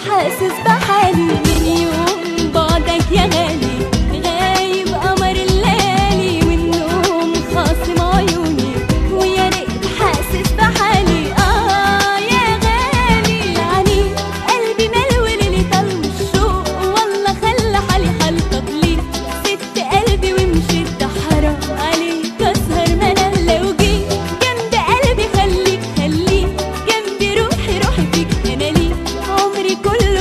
حاسس بحالي من يوم بعدك يا غالي غايب قمر الليالي والنوم خاصم عيوني ويا ريت حاسس بحالي اه يا غالي يعني قلبي ملول اللي طل الشوق والله خلى حالي حال طب ليه سبت قلبي ومشيت حرام عليك اسهر ما انا لو جيت جنب قلبي خليك خليك جنبي روحي روحي فيك انا ليك عمري كله